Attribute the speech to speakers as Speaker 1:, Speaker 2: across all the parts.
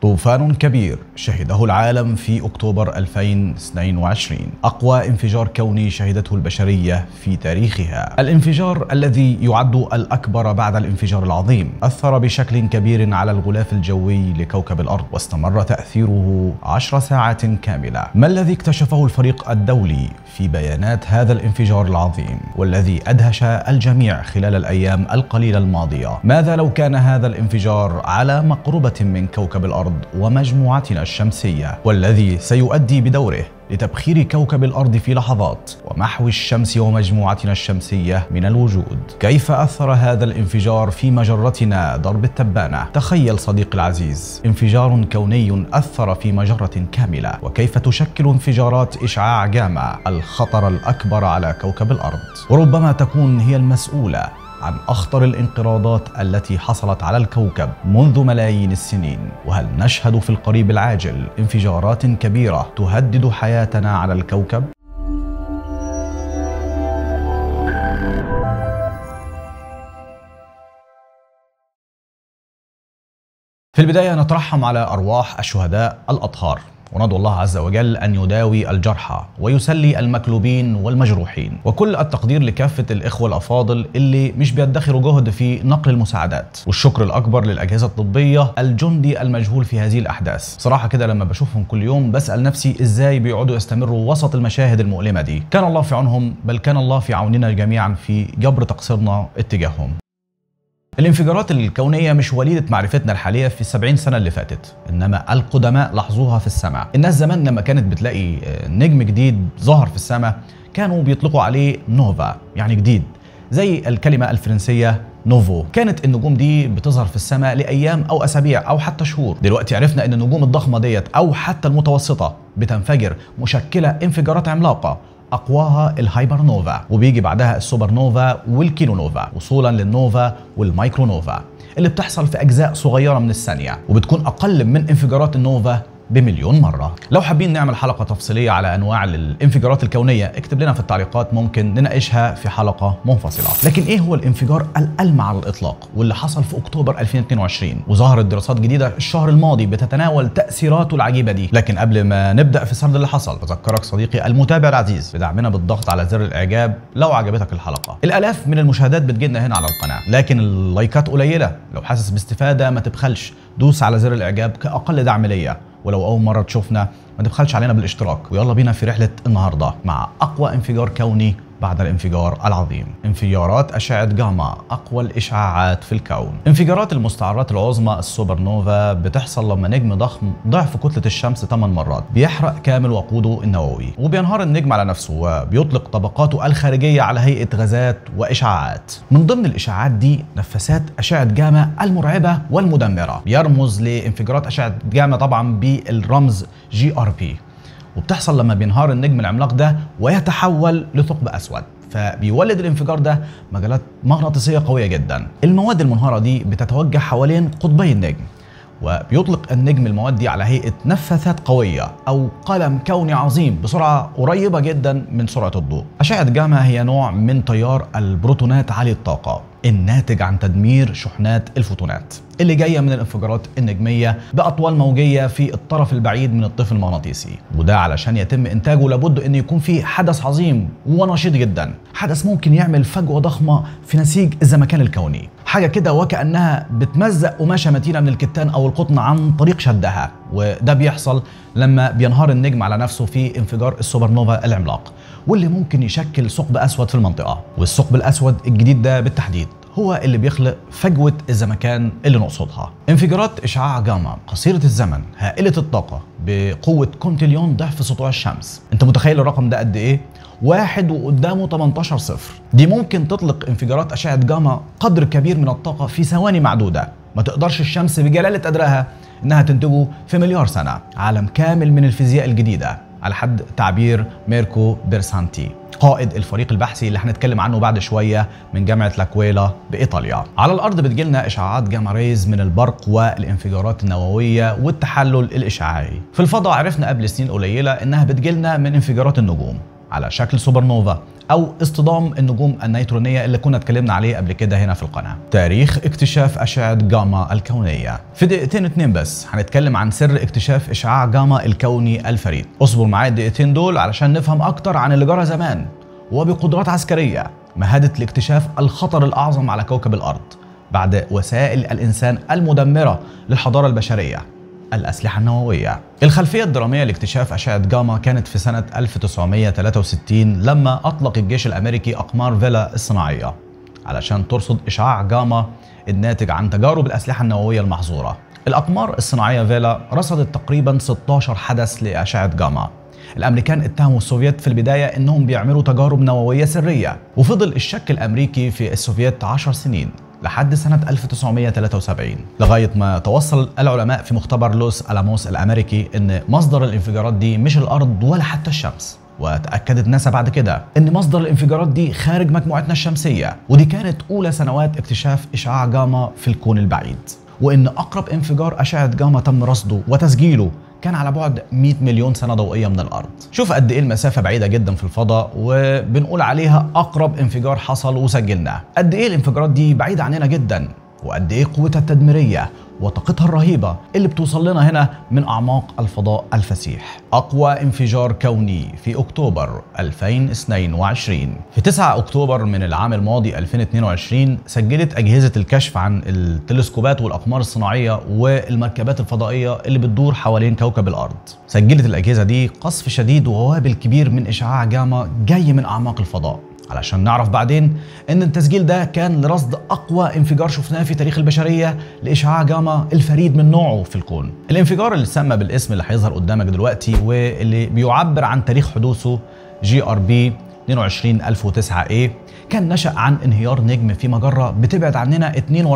Speaker 1: طوفان كبير شهده العالم في أكتوبر 2022 أقوى انفجار كوني شهدته البشرية في تاريخها الانفجار الذي يعد الأكبر بعد الانفجار العظيم أثر بشكل كبير على الغلاف الجوي لكوكب الأرض واستمر تأثيره عشر ساعات كاملة ما الذي اكتشفه الفريق الدولي في بيانات هذا الانفجار العظيم والذي أدهش الجميع خلال الأيام القليلة الماضية ماذا لو كان هذا الانفجار على مقربة من كوكب الأرض ومجموعتنا الشمسية والذي سيؤدي بدوره لتبخير كوكب الارض في لحظات ومحو الشمس ومجموعتنا الشمسيه من الوجود. كيف اثر هذا الانفجار في مجرتنا درب التبانه؟ تخيل صديقي العزيز، انفجار كوني اثر في مجره كامله، وكيف تشكل انفجارات اشعاع جاما الخطر الاكبر على كوكب الارض، وربما تكون هي المسؤوله عن اخطر الانقراضات التي حصلت على الكوكب منذ ملايين السنين وهل نشهد في القريب العاجل انفجارات كبيره تهدد حياتنا على الكوكب في البدايه نترحم على ارواح الشهداء الاطهار وندعو الله عز وجل أن يداوي الجرحى ويسلي المكلوبين والمجروحين وكل التقدير لكافة الإخوة الأفاضل اللي مش بيدخروا جهد في نقل المساعدات والشكر الأكبر للأجهزة الطبية الجندي المجهول في هذه الأحداث صراحة كده لما بشوفهم كل يوم بسأل نفسي إزاي بيقعدوا يستمروا وسط المشاهد المؤلمة دي كان الله في عونهم بل كان الله في عوننا جميعا في جبر تقصيرنا اتجاههم الانفجارات الكونية مش وليدة معرفتنا الحالية في السبعين سنة اللي فاتت إنما القدماء لاحظوها في السماء الناس زمان لما كانت بتلاقي نجم جديد ظهر في السماء كانوا بيطلقوا عليه نوفا يعني جديد زي الكلمة الفرنسية نوفو كانت النجوم دي بتظهر في السماء لأيام أو أسابيع أو حتى شهور دلوقتي عرفنا إن النجوم الضخمة ديت أو حتى المتوسطة بتنفجر مشكلة انفجارات عملاقة اقواها الهايبر نوفا وبيجي بعدها السوبر نوفا والكيلو نوفا وصولا للنوفا والمايكرو نوفا اللي بتحصل في اجزاء صغيره من الثانيه وبتكون اقل من انفجارات النوفا بمليون مرة لو حابين نعمل حلقة تفصيلية على أنواع الانفجارات الكونية اكتب لنا في التعليقات ممكن نناقشها في حلقة منفصلة لكن إيه هو الانفجار الألمع على الإطلاق واللي حصل في أكتوبر 2022 وظهرت دراسات جديدة الشهر الماضي بتتناول تأثيراته العجيبة دي لكن قبل ما نبدأ في سرد اللي حصل بذكرك صديقي المتابع العزيز بدعمنا بالضغط على زر الإعجاب لو عجبتك الحلقة الآلاف من المشاهدات بتجينا هنا على القناة لكن اللايكات قليلة لو حاسس باستفادة ما تبخلش دوس على زر الإعجاب كأقل دعم ليا ولو اول مره تشوفنا ما تبخلش علينا بالاشتراك ويلا بينا في رحله النهارده مع اقوى انفجار كوني بعد الانفجار العظيم انفجارات أشعة جاما أقوى الإشعاعات في الكون انفجارات المستعرات العظمى السوبر نوفا بتحصل لما نجم ضخم ضعف كتلة الشمس 8 مرات بيحرق كامل وقوده النووي وبينهار النجم على نفسه وبيطلق طبقاته الخارجية على هيئة غازات وإشعاعات من ضمن الإشعاعات دي نفسات أشعة جاما المرعبة والمدمرة يرمز لانفجارات أشعة جاما طبعا بالرمز جي ار بي وبتحصل لما بينهار النجم العملاق ده ويتحول لثقب اسود فبيولد الانفجار ده مجالات مغناطيسيه قويه جدا المواد المنهاره دي بتتوجه حوالين قطبي النجم وبيطلق النجم المواد دي على هيئه نفاثات قويه او قلم كوني عظيم بسرعه قريبه جدا من سرعه الضوء اشعه جاما هي نوع من تيار البروتونات عالي الطاقه الناتج عن تدمير شحنات الفوتونات اللي جايه من الانفجارات النجميه باطوال موجيه في الطرف البعيد من الطيف المغناطيسي وده علشان يتم انتاجه لابد ان يكون في حدث عظيم ونشيط جدا حدث ممكن يعمل فجوه ضخمه في نسيج الزمكان الكوني حاجه كده وكانها بتمزق قماشه متينه من الكتان او القطن عن طريق شدها وده بيحصل لما بينهار النجم على نفسه في انفجار السوبر نوفا العملاق واللي ممكن يشكل ثقب اسود في المنطقه والثقب الاسود الجديد ده بالتحديد هو اللي بيخلق فجوة الزمكان اللي نقصدها انفجارات إشعاع جاما قصيرة الزمن هائلة الطاقة بقوة كونتليون ضعف سطوع الشمس انت متخيل الرقم ده قد ايه؟ واحد وقدامه 18 صفر دي ممكن تطلق انفجارات أشعة جاما قدر كبير من الطاقة في ثواني معدودة ما تقدرش الشمس بجلالة قدرها انها تنتجه في مليار سنة عالم كامل من الفيزياء الجديدة على حد تعبير ميركو بيرسانتي قائد الفريق البحثي اللي هنتكلم عنه بعد شويه من جامعه لاكويلا بايطاليا. على الارض بتجيلنا اشعاعات جاما ريز من البرق والانفجارات النوويه والتحلل الاشعاعي. في الفضاء عرفنا قبل سنين قليله انها بتجيلنا من انفجارات النجوم. على شكل سوبر نوفا او اصطدام النجوم النيترونيه اللي كنا اتكلمنا عليه قبل كده هنا في القناه تاريخ اكتشاف اشعه جاما الكونيه في دقيقتين اتنين بس هنتكلم عن سر اكتشاف اشعاع جاما الكوني الفريد اصبر معايا الدقيقتين دول علشان نفهم اكتر عن اللي جرى زمان وبقدرات عسكريه مهدت لاكتشاف الخطر الاعظم على كوكب الارض بعد وسائل الانسان المدمره للحضاره البشريه الأسلحة النووية. الخلفية الدرامية لاكتشاف أشعة جاما كانت في سنة 1963 لما أطلق الجيش الأمريكي أقمار فيلا الصناعية علشان ترصد إشعاع جاما الناتج عن تجارب الأسلحة النووية المحظورة. الأقمار الصناعية فيلا رصدت تقريبا 16 حدث لأشعة جاما. الامريكان اتهموا السوفييت في البدايه انهم بيعملوا تجارب نوويه سريه وفضل الشك الامريكي في السوفييت 10 سنين لحد سنة 1973 لغاية ما توصل العلماء في مختبر لوس ألاموس الأمريكي أن مصدر الانفجارات دي مش الأرض ولا حتى الشمس وتأكدت ناسا بعد كده أن مصدر الانفجارات دي خارج مجموعتنا الشمسية ودي كانت أولى سنوات اكتشاف إشعاع جاما في الكون البعيد وأن أقرب انفجار أشعة جاما تم رصده وتسجيله كان على بعد 100 مليون سنة ضوئية من الأرض شوف قد إيه المسافة بعيدة جدا في الفضاء وبنقول عليها أقرب انفجار حصل وسجلناه قد إيه الانفجارات دي بعيدة عننا جدا وقد إيه قوتها التدميرية وطاقتها الرهيبة اللي بتوصل لنا هنا من أعماق الفضاء الفسيح أقوى انفجار كوني في أكتوبر 2022 في 9 أكتوبر من العام الماضي 2022 سجلت أجهزة الكشف عن التلسكوبات والأقمار الصناعية والمركبات الفضائية اللي بتدور حوالين كوكب الأرض سجلت الأجهزة دي قصف شديد ووابل كبير من إشعاع جاما جاي من أعماق الفضاء علشان نعرف بعدين ان التسجيل ده كان لرصد اقوى انفجار شفناه في تاريخ البشريه لاشعاع جاما الفريد من نوعه في الكون. الانفجار اللي سمى بالاسم اللي هيظهر قدامك دلوقتي واللي بيعبر عن تاريخ حدوثه جي ار بي 22009 a كان نشأ عن انهيار نجم في مجرة بتبعد عننا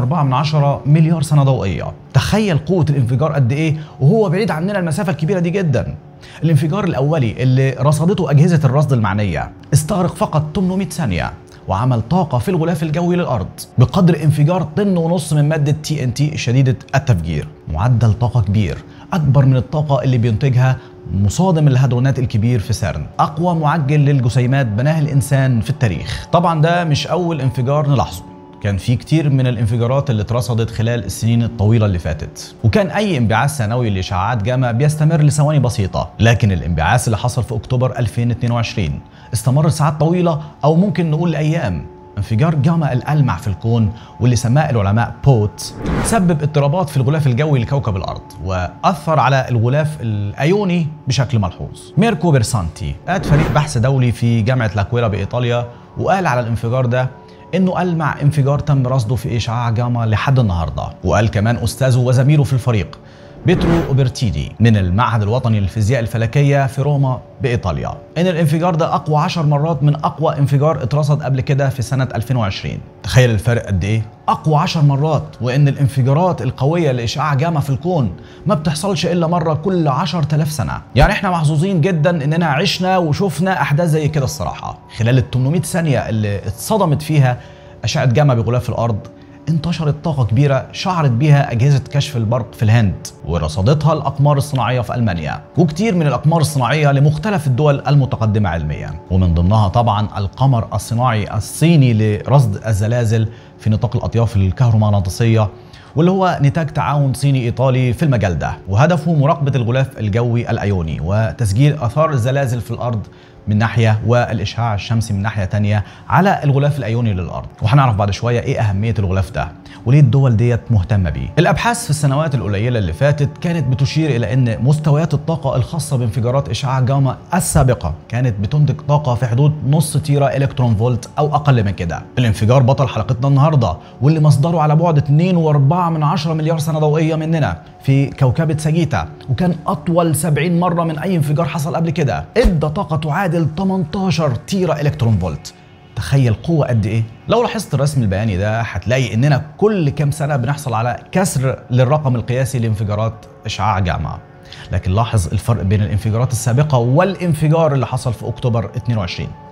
Speaker 1: 2.4 مليار سنة ضوئية تخيل قوة الانفجار قد ايه وهو بعيد عننا المسافة الكبيرة دي جدا الانفجار الأولي اللي رصدته أجهزة الرصد المعنية استغرق فقط 800 ثانية وعمل طاقة في الغلاف الجوي للأرض بقدر انفجار طن ونص من مادة تي ان تي شديدة التفجير معدل طاقة كبير أكبر من الطاقة اللي بينتجها مصادم الهادرونات الكبير في سيرن أقوى معجل للجسيمات بناه الإنسان في التاريخ طبعا ده مش أول انفجار نلاحظه كان في كتير من الانفجارات اللي اترصدت خلال السنين الطويلة اللي فاتت وكان أي انبعاث ثانوي لإشعاعات جاما بيستمر لثواني بسيطة لكن الانبعاث اللي حصل في أكتوبر 2022 استمر ساعات طويلة أو ممكن نقول أيام انفجار جاما الألمع في الكون واللي سماه العلماء بوت سبب اضطرابات في الغلاف الجوي لكوكب الأرض وأثر على الغلاف الأيوني بشكل ملحوظ ميركو بيرسانتي قاد فريق بحث دولي في جامعة لاكويلا بإيطاليا وقال على الانفجار ده انه ألمع انفجار تم رصده في اشعاع جاما لحد النهارده وقال كمان استاذه وزميله في الفريق بيترو اوبرتيدي من المعهد الوطني للفيزياء الفلكيه في روما بايطاليا ان الانفجار ده اقوى 10 مرات من اقوى انفجار اترصد قبل كده في سنه 2020 تخيل الفرق قد ايه اقوى 10 مرات وان الانفجارات القويه لاشعاع جاما في الكون ما بتحصلش الا مره كل 10000 سنه يعني احنا محظوظين جدا اننا عشنا وشفنا احداث زي كده الصراحه خلال ال 800 ثانيه اللي اتصدمت فيها اشعه جاما بغلاف الارض انتشرت طاقة كبيرة شعرت بيها أجهزة كشف البرق في الهند ورصدتها الأقمار الصناعية في ألمانيا وكتير من الأقمار الصناعية لمختلف الدول المتقدمة علميا ومن ضمنها طبعا القمر الصناعي الصيني لرصد الزلازل في نطاق الأطياف الكهرومغناطيسية واللي هو نتاج تعاون صيني ايطالي في المجال ده وهدفه مراقبه الغلاف الجوي الايوني وتسجيل اثار الزلازل في الارض من ناحيه والاشعاع الشمسي من ناحيه تانية على الغلاف الايوني للارض وهنعرف بعد شويه ايه اهميه الغلاف ده وليه الدول ديت مهتمه بيه الابحاث في السنوات القليله اللي فاتت كانت بتشير الى ان مستويات الطاقه الخاصه بانفجارات اشعاع جاما السابقه كانت بتنتج طاقه في حدود نص تيرا الكترون فولت او اقل من كده الانفجار بطل حلقتنا النهارده واللي مصدره على بعد 2.4 من 10 مليار سنه ضوئيه مننا في كوكبه ساجيتا وكان اطول 70 مره من اي انفجار حصل قبل كده ادى طاقه تعادل 18 تيرا الكترون فولت تخيل قوة قد إيه؟ لو لاحظت الرسم البياني ده هتلاقي إننا كل كام سنة بنحصل على كسر للرقم القياسي لانفجارات إشعاع جاما لكن لاحظ الفرق بين الانفجارات السابقة والانفجار اللي حصل في أكتوبر 22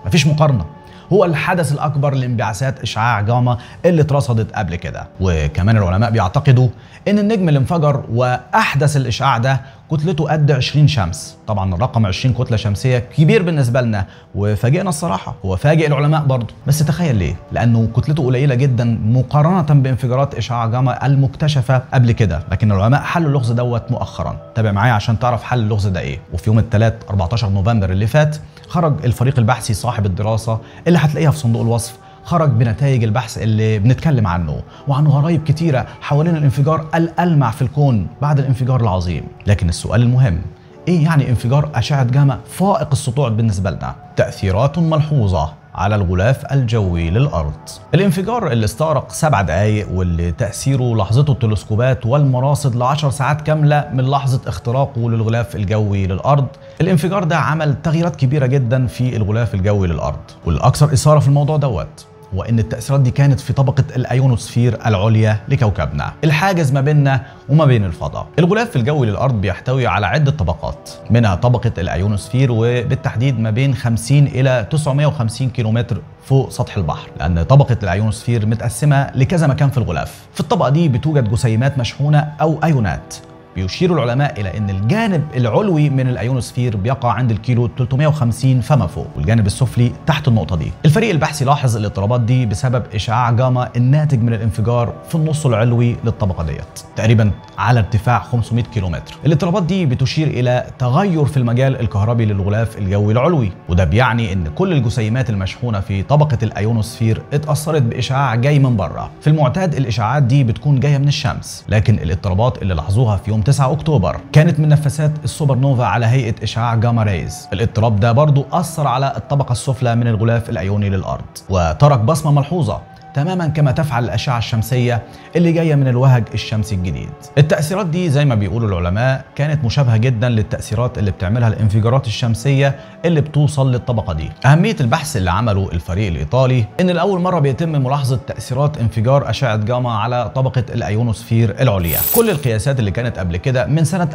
Speaker 1: مفيش مقارنه هو الحدث الاكبر لانبعاثات اشعاع جاما اللي اترصدت قبل كده وكمان العلماء بيعتقدوا ان النجم اللي انفجر واحدث الاشعاع ده كتلته قد 20 شمس طبعا الرقم 20 كتله شمسيه كبير بالنسبه لنا وفاجئنا الصراحه هو فاجئ العلماء برضه بس تخيل ليه لانه كتلته قليله جدا مقارنه بانفجارات اشعاع جاما المكتشفه قبل كده لكن العلماء حلوا اللغز دوت مؤخرا تابع معايا عشان تعرف حل اللغز ده ايه وفي يوم الثلاث 14 نوفمبر اللي فات خرج الفريق البحثي صاحب الدراسه اللي هتلاقيها في صندوق الوصف خرج بنتائج البحث اللي بنتكلم عنه وعن غرائب كتيرة حوالين الانفجار الألمع في الكون بعد الانفجار العظيم لكن السؤال المهم ايه يعني انفجار أشعة جاما فائق السطوع بالنسبة لنا تأثيرات ملحوظة على الغلاف الجوي للأرض الانفجار اللي استغرق سبع دقايق واللي تأثيره لحظته التلسكوبات والمراصد لعشر ساعات كاملة من لحظة اختراقه للغلاف الجوي للأرض الانفجار ده عمل تغييرات كبيرة جدا في الغلاف الجوي للأرض والأكثر إثارة في الموضوع دوت وان التاثيرات دي كانت في طبقه الايونوسفير العليا لكوكبنا الحاجز ما بيننا وما بين الفضاء الغلاف الجوي للارض بيحتوي على عده طبقات منها طبقه الايونوسفير وبالتحديد ما بين 50 الى 950 كيلومتر فوق سطح البحر لان طبقه الايونوسفير متقسمه لكذا مكان في الغلاف في الطبقه دي بتوجد جسيمات مشحونه او ايونات بيشير العلماء الى ان الجانب العلوي من الايونوسفير بيقع عند الكيلو 350 فما فوق والجانب السفلي تحت النقطه دي الفريق البحثي لاحظ الاضطرابات دي بسبب اشعاع جاما الناتج من الانفجار في النص العلوي للطبقه ديت تقريبا على ارتفاع 500 كيلومتر الاضطرابات دي بتشير الى تغير في المجال الكهربي للغلاف الجوي العلوي وده بيعني ان كل الجسيمات المشحونه في طبقه الايونوسفير اتاثرت باشعاع جاي من بره في المعتاد الاشعاعات دي بتكون جايه من الشمس لكن الاضطرابات اللي لاحظوها في يوم 9 اكتوبر كانت من نفسات السوبر نوفا على هيئه اشعاع جاما ريز الاضطراب ده برضو اثر على الطبقه السفلى من الغلاف الايوني للارض وترك بصمه ملحوظه تماما كما تفعل الأشعة الشمسية اللي جاية من الوهج الشمسي الجديد التأثيرات دي زي ما بيقولوا العلماء كانت مشابهة جدا للتأثيرات اللي بتعملها الانفجارات الشمسية اللي بتوصل للطبقة دي أهمية البحث اللي عمله الفريق الإيطالي إن لأول مرة بيتم ملاحظة تأثيرات انفجار أشعة جاما على طبقة الأيونوسفير العليا كل القياسات اللي كانت قبل كده من سنة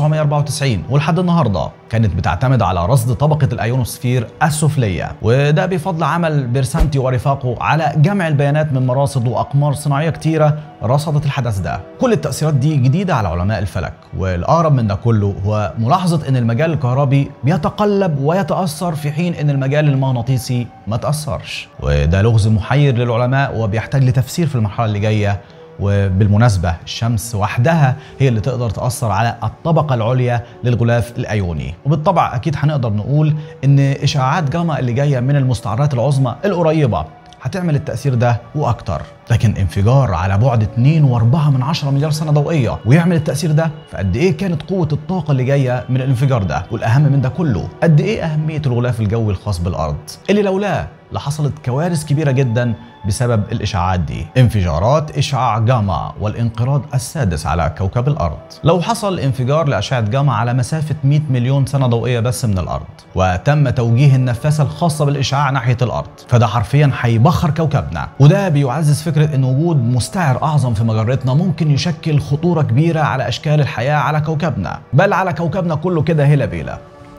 Speaker 1: 1994 ولحد النهاردة كانت بتعتمد على رصد طبقة الأيونوسفير السفلية وده بفضل عمل بيرسانتي ورفاقه على جمع البيانات من مراصد وأقمار صناعية كتيرة رصدت الحدث ده كل التأثيرات دي جديدة على علماء الفلك والأقرب من ده كله هو ملاحظة أن المجال الكهربي بيتقلب ويتأثر في حين أن المجال المغناطيسي ما تأثرش وده لغز محير للعلماء وبيحتاج لتفسير في المرحلة اللي جاية وبالمناسبة الشمس وحدها هي اللي تقدر تأثر على الطبقة العليا للغلاف الأيوني وبالطبع أكيد هنقدر نقول إن إشعاعات جاما اللي جاية من المستعرات العظمى القريبة هتعمل التأثير ده وأكتر لكن انفجار على بعد 2.4 من 10 مليار سنة ضوئية ويعمل التأثير ده فقد إيه كانت قوة الطاقة اللي جاية من الانفجار ده والأهم من ده كله قد إيه أهمية الغلاف الجوي الخاص بالأرض اللي لولاه لحصلت كوارث كبيرة جدا بسبب الإشعاعات دي انفجارات إشعاع جاما والانقراض السادس على كوكب الأرض لو حصل انفجار لأشعة جاما على مسافة 100 مليون سنة ضوئية بس من الأرض وتم توجيه النفاسة الخاصة بالإشعاع ناحية الأرض فده حرفيا هيبخر كوكبنا وده بيعزز فكرة أن وجود مستعر أعظم في مجرتنا ممكن يشكل خطورة كبيرة على أشكال الحياة على كوكبنا بل على كوكبنا كله كده هلا بيلا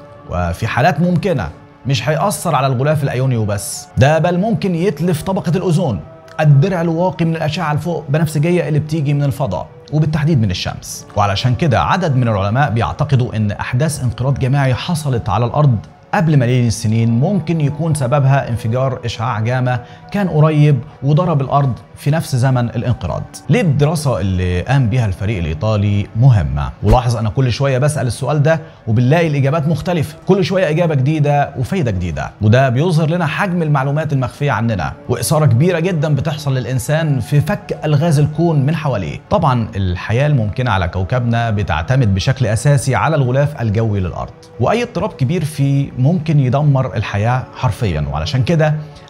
Speaker 1: وفي حالات ممكنة مش هيأثر على الغلاف الأيوني وبس ده بل ممكن يتلف طبقة الأوزون الدرع الواقي من الأشعة الفوق بنفسجية اللي بتيجي من الفضاء وبالتحديد من الشمس وعلشان كده عدد من العلماء بيعتقدوا ان احداث انقراض جماعي حصلت على الارض قبل ملايين السنين ممكن يكون سببها انفجار اشعاع جاما كان قريب وضرب الارض في نفس زمن الانقراض. ليه الدراسه اللي قام بيها الفريق الايطالي مهمه؟ ولاحظ انا كل شويه بسال السؤال ده وبنلاقي الاجابات مختلفه، كل شويه اجابه جديده وفايده جديده، وده بيظهر لنا حجم المعلومات المخفيه عننا، واثاره كبيره جدا بتحصل للانسان في فك الغاز الكون من حواليه. طبعا الحياه الممكنه على كوكبنا بتعتمد بشكل اساسي على الغلاف الجوي للارض، واي اضطراب كبير فيه ممكن يدمر الحياه حرفيا، وعلشان كده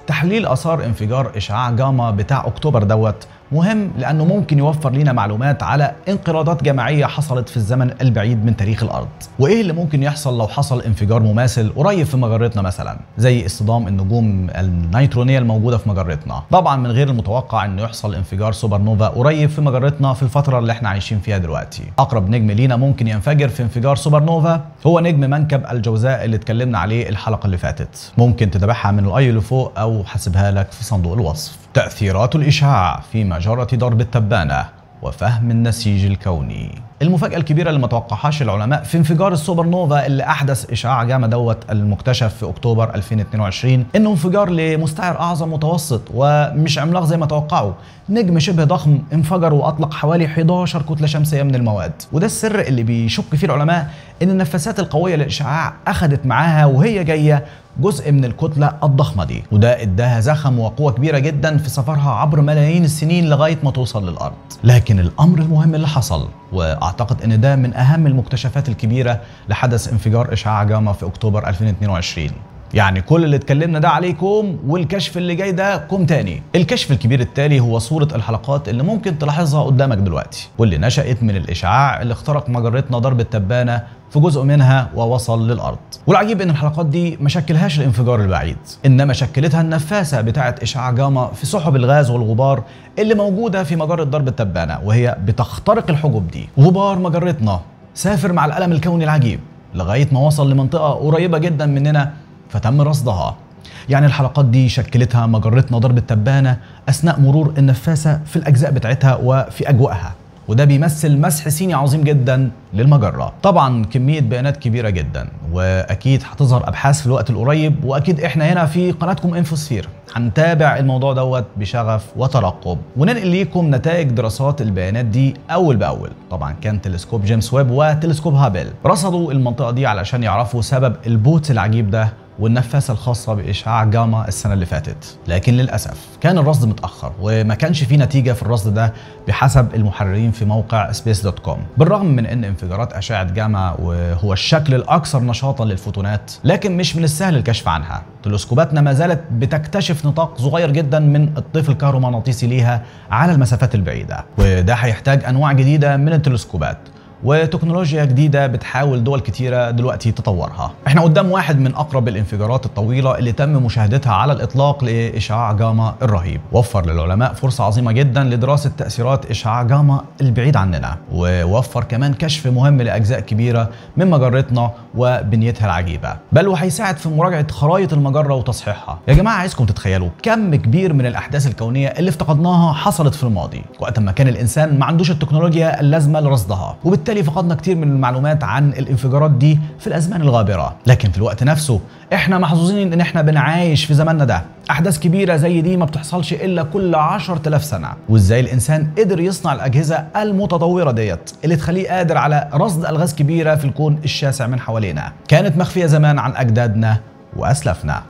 Speaker 1: تحليل اثار انفجار اشعاع جاما بتاع اكتوبر دوت مهم لانه ممكن يوفر لنا معلومات على انقراضات جماعيه حصلت في الزمن البعيد من تاريخ الارض وايه اللي ممكن يحصل لو حصل انفجار مماثل قريب في مجرتنا مثلا زي اصطدام النجوم النيترونيه الموجوده في مجرتنا طبعا من غير المتوقع انه يحصل انفجار سوبر نوفا قريب في مجرتنا في الفتره اللي احنا عايشين فيها دلوقتي اقرب نجم لينا ممكن ينفجر في انفجار سوبر نوفا هو نجم منكب الجوزاء اللي اتكلمنا عليه الحلقه اللي فاتت ممكن تتابعها من الاي اللي فوق او حاسبها لك في صندوق الوصف تاثيرات الاشعاع في مجره ضرب التبانه وفهم النسيج الكوني المفاجأة الكبيرة اللي ما توقعهاش العلماء في انفجار السوبر نوفا اللي أحدث إشعاع جاما دوت المكتشف في أكتوبر 2022 إنه انفجار لمستعر أعظم متوسط ومش عملاق زي ما توقعوا نجم شبه ضخم انفجر وأطلق حوالي 11 كتلة شمسية من المواد وده السر اللي بيشك فيه العلماء إن النفاثات القوية للإشعاع أخذت معاها وهي جاية جزء من الكتلة الضخمة دي وده اداها زخم وقوة كبيرة جدا في سفرها عبر ملايين السنين لغاية ما توصل للأرض لكن الأمر المهم اللي حصل واعتقد ان ده من اهم المكتشفات الكبيره لحدث انفجار اشعاع جاما في اكتوبر 2022 يعني كل اللي اتكلمنا ده عليكم والكشف اللي جاي ده كوم تاني الكشف الكبير التالي هو صورة الحلقات اللي ممكن تلاحظها قدامك دلوقتي واللي نشأت من الإشعاع اللي اخترق مجرتنا ضرب التبانة في جزء منها ووصل للأرض والعجيب إن الحلقات دي ما شكلهاش الانفجار البعيد إنما شكلتها النفاثة بتاعة إشعاع جاما في سحب الغاز والغبار اللي موجودة في مجرة ضرب التبانة وهي بتخترق الحجب دي غبار مجرتنا سافر مع الألم الكوني العجيب لغاية ما وصل لمنطقة قريبة جدا مننا فتم رصدها يعني الحلقات دي شكلتها مجرتنا ضرب التبانة أثناء مرور النفاثة في الأجزاء بتاعتها وفي أجوائها وده بيمثل مسح سيني عظيم جدا للمجرة طبعا كمية بيانات كبيرة جدا وأكيد هتظهر أبحاث في الوقت القريب وأكيد إحنا هنا في قناتكم انفوسفير هنتابع الموضوع دوت بشغف وترقب وننقل ليكم نتائج دراسات البيانات دي أول بأول طبعا كان تلسكوب جيمس ويب وتلسكوب هابل رصدوا المنطقة دي علشان يعرفوا سبب البوت العجيب ده والنفاثة الخاصة بإشعاع جاما السنة اللي فاتت لكن للأسف كان الرصد متأخر وما كانش في نتيجة في الرصد ده بحسب المحررين في موقع سبيس دوت كوم بالرغم من أن انفجارات أشعة جاما وهو الشكل الأكثر نشاطا للفوتونات لكن مش من السهل الكشف عنها تلسكوباتنا ما زالت بتكتشف نطاق صغير جدا من الطيف الكهرومغناطيسي ليها على المسافات البعيدة وده هيحتاج أنواع جديدة من التلسكوبات وتكنولوجيا جديدة بتحاول دول كتيرة دلوقتي تطورها احنا قدام واحد من اقرب الانفجارات الطويلة اللي تم مشاهدتها على الاطلاق لاشعاع جاما الرهيب وفر للعلماء فرصة عظيمة جدا لدراسة تأثيرات اشعاع جاما البعيد عننا ووفر كمان كشف مهم لاجزاء كبيرة من مجرتنا وبنيتها العجيبة بل وهيساعد في مراجعة خرائط المجرة وتصحيحها يا جماعة عايزكم تتخيلوا كم كبير من الاحداث الكونية اللي افتقدناها حصلت في الماضي وقت ما كان الانسان ما عندوش التكنولوجيا اللازمة لرصدها وبالتالي وبالتالي فقدنا كتير من المعلومات عن الانفجارات دي في الازمان الغابره لكن في الوقت نفسه احنا محظوظين ان احنا بنعايش في زماننا ده احداث كبيره زي دي ما بتحصلش الا كل 10000 سنه وازاي الانسان قدر يصنع الاجهزه المتطوره ديت اللي تخليه قادر على رصد الغاز كبيره في الكون الشاسع من حوالينا كانت مخفيه زمان عن اجدادنا واسلافنا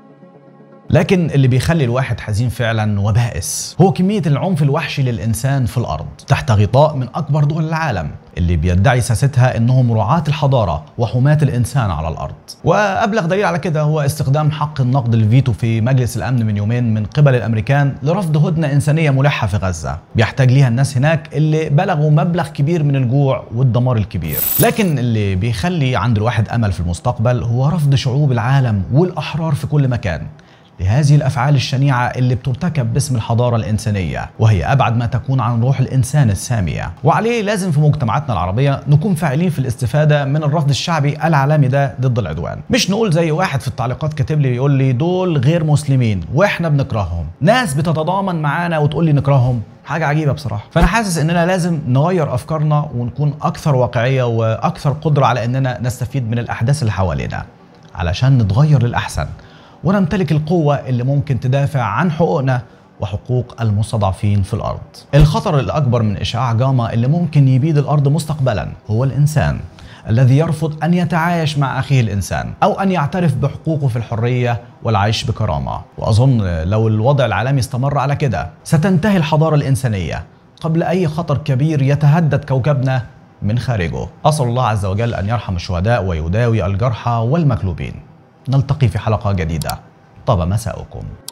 Speaker 1: لكن اللي بيخلي الواحد حزين فعلا وبائس هو كمية العنف الوحشي للإنسان في الأرض تحت غطاء من أكبر دول العالم اللي بيدعي ساستها انهم رعاة الحضارة وحماة الانسان على الارض. وابلغ دليل على كده هو استخدام حق النقد الفيتو في مجلس الامن من يومين من قبل الامريكان لرفض هدنة انسانية ملحة في غزة، بيحتاج ليها الناس هناك اللي بلغوا مبلغ كبير من الجوع والدمار الكبير. لكن اللي بيخلي عند الواحد امل في المستقبل هو رفض شعوب العالم والاحرار في كل مكان لهذه الافعال الشنيعه اللي بترتكب باسم الحضاره الانسانيه وهي ابعد ما تكون عن روح الانسان الساميه وعليه لازم في مجتمعاتنا العربيه نكون فاعلين في الاستفاده من الرفض الشعبي العالمي ده ضد العدوان مش نقول زي واحد في التعليقات كاتب لي يقول لي دول غير مسلمين واحنا بنكرههم ناس بتتضامن معانا وتقول لي نكرههم حاجه عجيبه بصراحه فانا حاسس اننا لازم نغير افكارنا ونكون اكثر واقعيه واكثر قدره على اننا نستفيد من الاحداث اللي حوالينا علشان نتغير للاحسن ونمتلك القوة اللي ممكن تدافع عن حقوقنا وحقوق المستضعفين في الأرض الخطر الأكبر من إشعاع جاما اللي ممكن يبيد الأرض مستقبلا هو الإنسان الذي يرفض أن يتعايش مع أخيه الإنسان أو أن يعترف بحقوقه في الحرية والعيش بكرامة وأظن لو الوضع العالمي استمر على كده ستنتهي الحضارة الإنسانية قبل أي خطر كبير يتهدد كوكبنا من خارجه أسأل الله عز وجل أن يرحم الشهداء ويداوي الجرحى والمكلوبين نلتقي في حلقة جديدة طاب مساؤكم